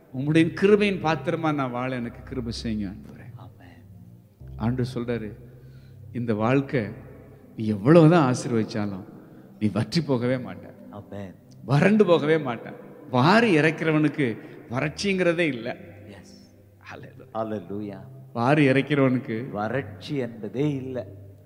உம்முடைய கிருபையின் பாத்திரமா நான் வாழ எனக்கு கிருபை செய்யுங்க ஆண்டவரே ஆமென் ஆண்டு சொல்றாரு இந்த வாழ்க்கை நீ எவ்வளவுதான் ஆசீர்வதிச்சாலும் நீ வற்றி போகவே மாட்ட ஆமென் வறண்டு போகவே மாட்டான் வாரி இறைக்கிறவனுக்கு வறட்சிங்கிறதே இல்லை எஸ் Hallelujah. ஹalleluya வாரி இறைக்கிறவனுக்கு வறட்சி என்பதே இல்லை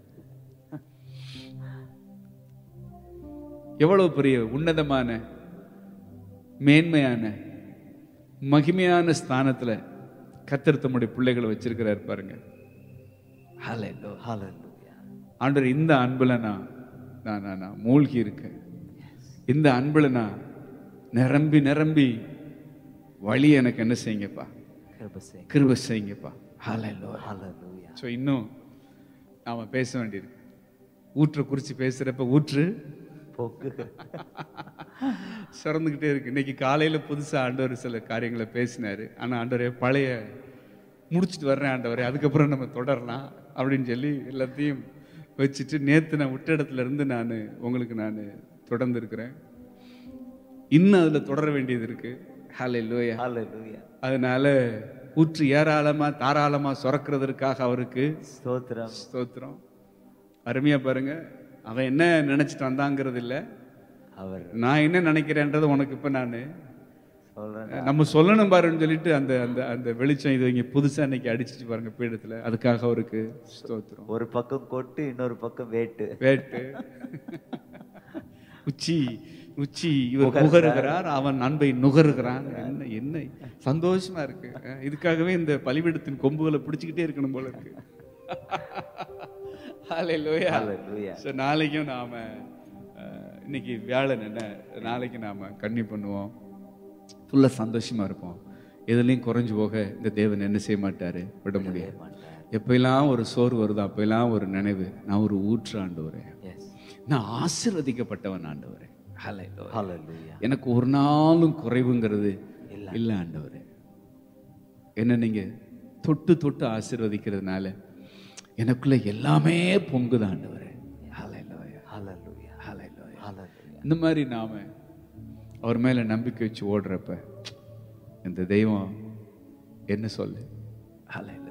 எவ்வளவு பெரிய உன்னதமான மேன்மையான மகிமையான ஸ்தானத்துல கத்தர் தம்முடைய பிள்ளைகளை வச்சிருக்கிறார் பாருங்க Hallelujah. ஹalleluya ஆண்டவர் இந்த அன்புல நான் நான் நான் நான் மூழ்கி இருக்கேன் இந்த அன்புல நான் நிரம்பி நிரம்பி வழி எனக்கு என்ன செய்யுங்கப்பா கிருபை செய்யுங்க கிருபை செய்யுங்கப்பா ஹalleluya ஹalleluya ஸோ இன்னும் நாம பேச வேண்டியிருக்கு ஊற்றை குறித்து பேசுறப்ப ஊற்று போக்கு சிறந்துக்கிட்டே இருக்கு இன்னைக்கு காலையில புதுசா ஆண்டவர் சில காரியங்களை பேசினாரு ஆனா ஆண்டவரே பழைய முடிச்சிட்டு வர்றேன் ஆண்டவரே அதுக்கப்புறம் நம்ம தொடரலாம் அப்படின்னு சொல்லி எல்லாத்தையும் வச்சுட்டு நேத்து நான் விட்ட இடத்துல இருந்து நான் உங்களுக்கு நான் தொடர்ந்து இருக்கிறேன் இன்னும் அதுல தொடர வேண்டியது இருக்கு ஹலே லோயா ஹalleluya அதனால ஊற்று ஏராளமா தாராளமா சுரக்கிறதற்காக அவருக்கு ஸ்தோத்திரம் ஸ்தோத்திரம் அருமையா பாருங்க அவன் என்ன நினைச்சிட்டு வந்தாங்கிறது இல்ல அவர் நான் என்ன நினைக்கிறேன்றது உனக்கு இப்ப நான் சொல்றேன் நம்ம சொல்லணும் பாருன்னு சொல்லிட்டு அந்த அந்த அந்த வெளிச்சம் இது இங்க புதுசா இன்னைக்கு அடிச்சிட்டு பாருங்க பீடத்துல அதுக்காக அவருக்கு ஸ்தோத்திரம் ஒரு பக்கம் கொட்டு இன்னொரு பக்கம் வேட்டு வேட்டு உச்சி உச்சி இவர் புகருகிறார் அவன் அன்பை நுகருகிறான் என்ன என்ன சந்தோஷமா இருக்கு அஹ் இதுக்காகவே இந்த பலிபீடத்தின் கொம்புகளை பிடிச்சுக்கிட்டே இருக்கணும் போல இருக்கு ஹalleluya ஹalleluya ஸோ நாளைக்கும் நாம அஹ், இன்னைக்கு வியாழன் என்ன நாளைக்கு நாம கன்னி பண்ணுவோம் ஃபுல்லா சந்தோஷமா இருப்போம் எதுலையும் குறைஞ்சு போக இந்த தேவன் என்ன செய்ய மாட்டாரு விட முடியாது எப்பெல்லாம் ஒரு சோறு வருதோ அப்பெல்லாம் ஒரு நினைவு நான் ஒரு ஊற்று ஆண்டவரேன் எஸ் நான் ஆசீர்வதிக்கப்பட்டவன் ஆண்டவரே ஹalleluya ஹalleluya எனக்கு ஒரு நாளும் குறைவுங்கிறது இல்ல ஆண்டவரே என்ன நீங்க தொட்டு தொட்டு ஆசீர்வதிக்கிறதுனால எனக்குள்ள எல்லாமே பொங்குது ஆண்டவரே ஹalleluya ஹalleluya ஹalleluya ஹalleluya இந்த மாதிரி நாம அவர் மேல நம்பிக்கை வச்சு ஓடுறப்ப இந்த தெய்வம் என்ன சொல்லு ஹalleluya